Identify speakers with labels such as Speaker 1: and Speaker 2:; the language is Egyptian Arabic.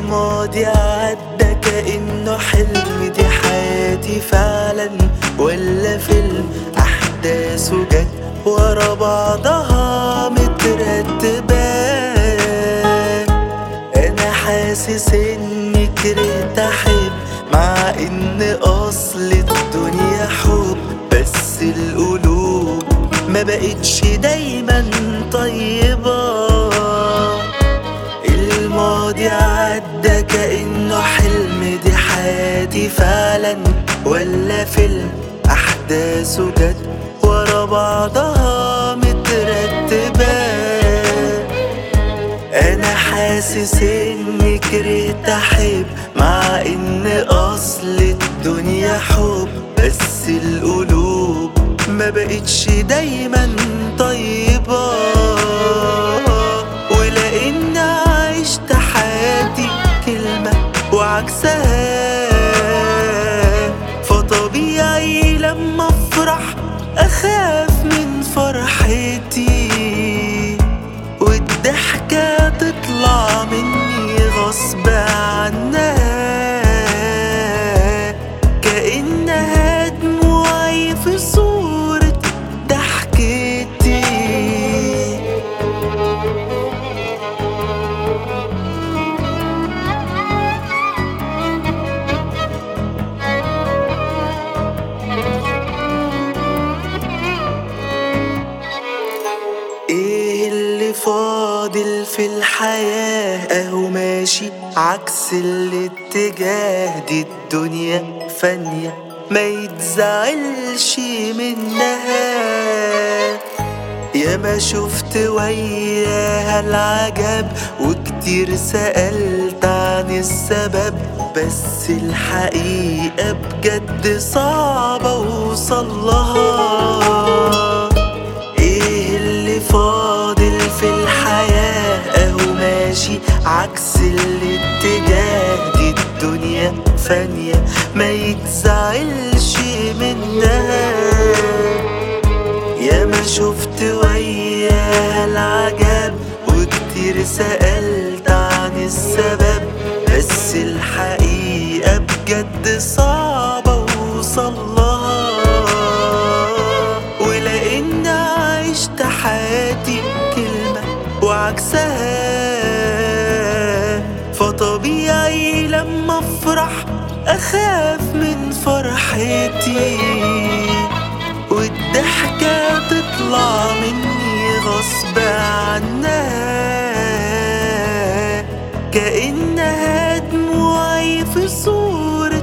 Speaker 1: الماضي عدى كأنه حلم دي حياتي فعلا ولا فيلم أحداثه جت ورا بعضها مترتبة أنا حاسس إني كرهت أحب مع إن أصل الدنيا حب بس القلوب ما بقتش دايما طيبة الماضي عدى كأنه حلم دي حياتي فعلا ولا فيلم أحداثه جت ورا بعضها مترتبة أنا حاسس إني كرهت أحب مع إن أصل الدنيا حب بس القلوب ما بقتش دايما طيبة ولأن عشت حياتي كلمة وعكسها فطبيعي لما أفرح أخاف من فرحتي والضحكة تطلع مني غصب عنها كأنها دموعي في صورة ضحكتي ايه اللي فاضل في الحياة اهو ماشي عكس الاتجاه دي الدنيا فانية ما يتزعلش منها يا ما شفت وياها العجب وكتير سألت عن السبب بس الحقيقة بجد صعبة اوصلها ايه اللي فاضل في الحياة اهو ماشي عكس الاتجاه دي الدنيا فانية ما يتزعلش منها يا ما شفت وياها العجب وكتير سألت عن السبب بس الحقيقة بجد صعبة اوصلها ولأن عشت حياتي كلمة وعكسها فطبيعي لما أفرح أخاف من فرحتي والضحكة تطلع مني غصب عنها كأنها دموعي في صورة